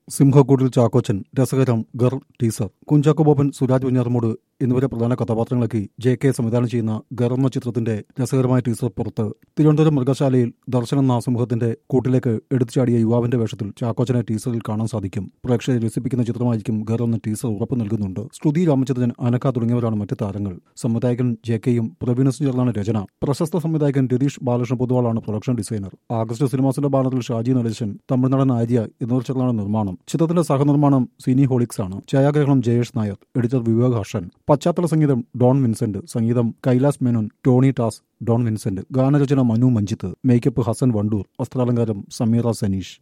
സിംഹക്കൂട്ടിൽ ചാക്കോച്ചൻ രസകരം ഗർ ടീസർ കുഞ്ചാക്കോ ബോബൻ സുരാജ് വെഞ്ഞാറമൂട് എന്നിവരെ പ്രധാന കഥാപാത്രങ്ങളാക്കി ജെ കെ സംവിധാനം ചെയ്യുന്ന ഗർ എന്ന ചിത്രത്തിന്റെ രസകരമായ ടീസർ പുറത്ത് തിരുവനന്തപുരം മൃഗശാലയിൽ ദർശൻ എന്ന സിംഹത്തിന്റെ കൂട്ടിലേക്ക് എടുത്തുചാടിയ യുവാവിന്റെ വേഷത്തിൽ ചാക്കോച്ചനെ ടീസറിൽ കാണാൻ സാധിക്കും പ്രേക്ഷകരെ രസിപ്പിക്കുന്ന ചിത്രമായിരിക്കും ഗർ എന്ന ടീസർ ഉറപ്പ് നൽകുന്നുണ്ട് ശ്രുതി രാമചന്ദ്രൻ അനക്ക തുടങ്ങിയവരാണ് മറ്റ് താരങ്ങൾ സംവിധായകൻ ജെ കെയും പ്രവീണസും ചേർന്നാണ് രചന പ്രശസ്ത സംവിധായകൻ രതീഷ് ബാലകൃഷ്ണ പൊതുവാളാണ് പ്രൊഡക്ഷൻ ഡിസൈനർ ആഗസ്റ്റ് സിനിമാസിന്റെ ബാനറിൽ ഷാജി നടേശൻ തമിഴ്നാടൻ ആര്യ എന്നിവർ ചേർന്നാണ് നിർമ്മാണം ചിത്രത്തിന്റെ സഹനിർമ്മാണം സിനി ഹോളിക്സ് ആണ് ഛായാഗ്രഹണം ജയേഷ് നായർ എഡിറ്റർ വിവേക് ഹർഷൻ പശ്ചാത്തല സംഗീതം ഡോൺ വിൻസെന്റ് സംഗീതം കൈലാസ് മേനോൻ ടോണി ടാസ് ഡോൺ വിൻസെന്റ് ഗാനരചന മനു മഞ്ജിത്ത് മേക്കപ്പ് ഹസൻ വണ്ടൂർ വസ്ത്രാലങ്കാരം സമീറ സനീഷ്